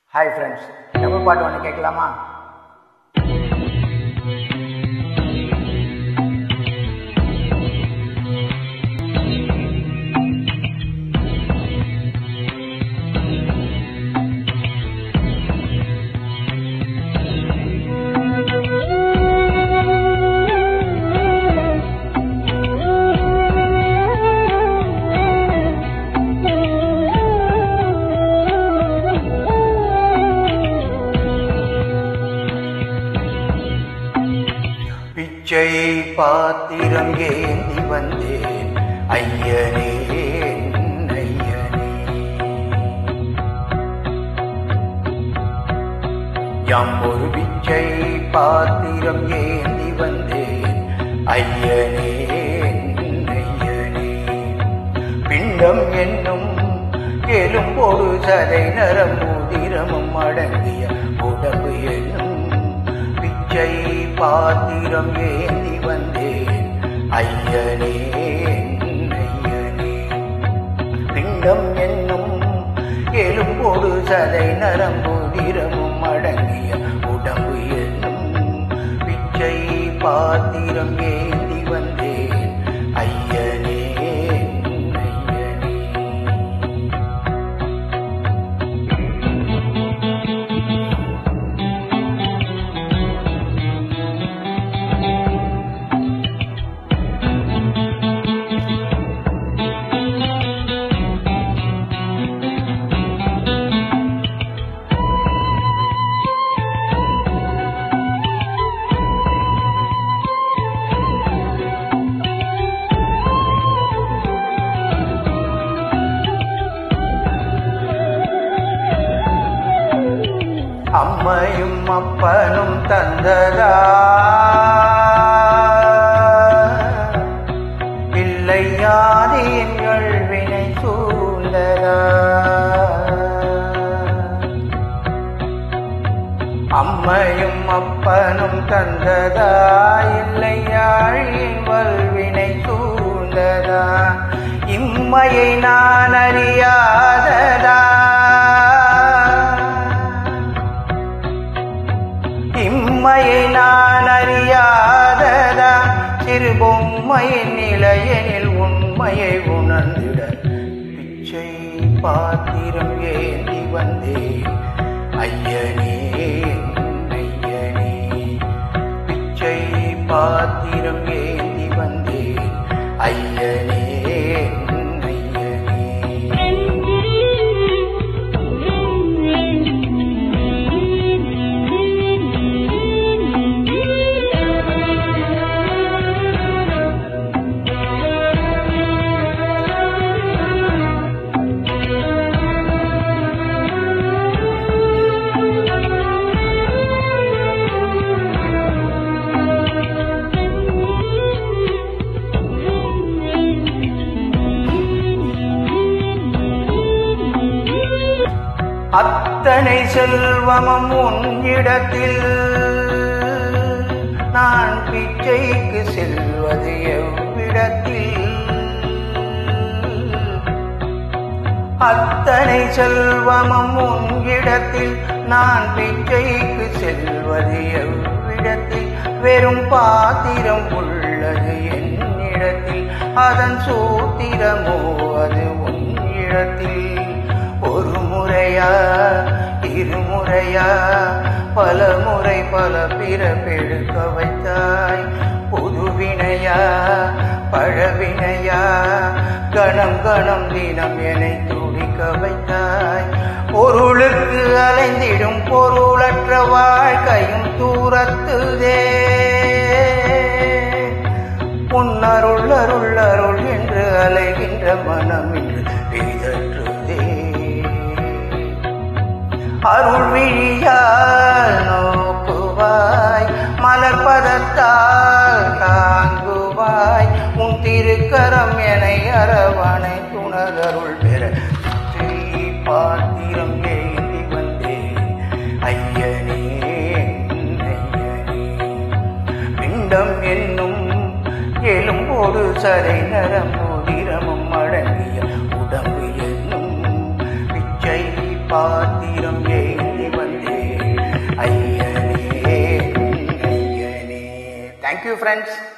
hi friends Tamil பாட்டு ஒன்று கேட்கலாமா பிச்சை பாத்திரம் ஏந்தி வந்தேன் ஐயனே என் ஐயனே யாம் ஒரு பிச்சை பாத்திரம் ஏந்தி வந்தேன் ஐயனே என் ஐயனே பிண்டம் என்னும் எலும்போடு சதை நரம்புதிரமும் அடங்கிய உடம்பு என்னும் பிச்சை பாத்திரம் ஏந்தி வந்தேன் ஐயனே என் ஐயனே பிண்டம் என்னும் எலும்போடு சதை நரம்புதிரமும் அடங்கிய உடம்பு என்னும் பிச்சை பாத்திரம் ஏந்தி வந்தேன் ஐயனே என் ஐயனே அம்மையும் அப்பனும் தந்ததா இல்லையாதீன்கள் வினை சூழ்ந்ததா அம்மையும் அப்பனும் தந்ததா இல்லையாழின் வல்வினை சூழ்ந்ததா இம்மையை நான் அறியாததா இம்மையை நான் அறியாததா சிறு பொம்மையின் நிலையனில் உண்மையை உணர்ந்திட பிச்சை பாத்திரம் ஏந்தி வந்தேன் ஐயனே என் ஐயனே பிச்சை பாத்திரம் ஏந்தி வந்தேன் ஐயனே என் ஐயனே அத்தனை செல்வமும் உன்னிடத்தில் நான் பிச்சைக்கு செல்வது எவ்விடத்தில் அத்தனை செல்வமும் உன்னிடத்தில் நான் பிச்சைக்கு செல்வது எவ்விடத்தில் வெறும் பாத்திரம் உள்ளது என்னிடத்தில் அதன் சூத்திரமோ அது உன்னிடத்தில் ஒரு முறையா இருமுறையா பல முறை பல பிறப்பெடுக்க வைத்தாய் புதுவினையா பழவினையா கணம் கணம் தினம் என்னை துடிக்க வைத்தாய் பொருளுக்கு அலைந்திடும் பொருளற்ற வாழ்க்கையும் தூரத்துதே உன்னருள் அருள் அருள் என்று அலைகின்ற மனம் இன்று பிதற்றுதே அருள் விழியால் நோக்குவாய் மலர்பதத்தால் தாங்குவாய் உன் திருக்கரம் என அரவணை துணதருள் பெற சுற்றி பாத்திரம் ஏந்தி வந்தேன் ஐயனே என் ஐயனே பிண்டம் என்னும் எலும்போடு சரை நரம்புதிரமும் அடங்கிய உடம்பு என்னும் பிச்சை பாத்திரம் ஏந்தி தேங்க்யூ ஃப்ரெண்ட்ஸ்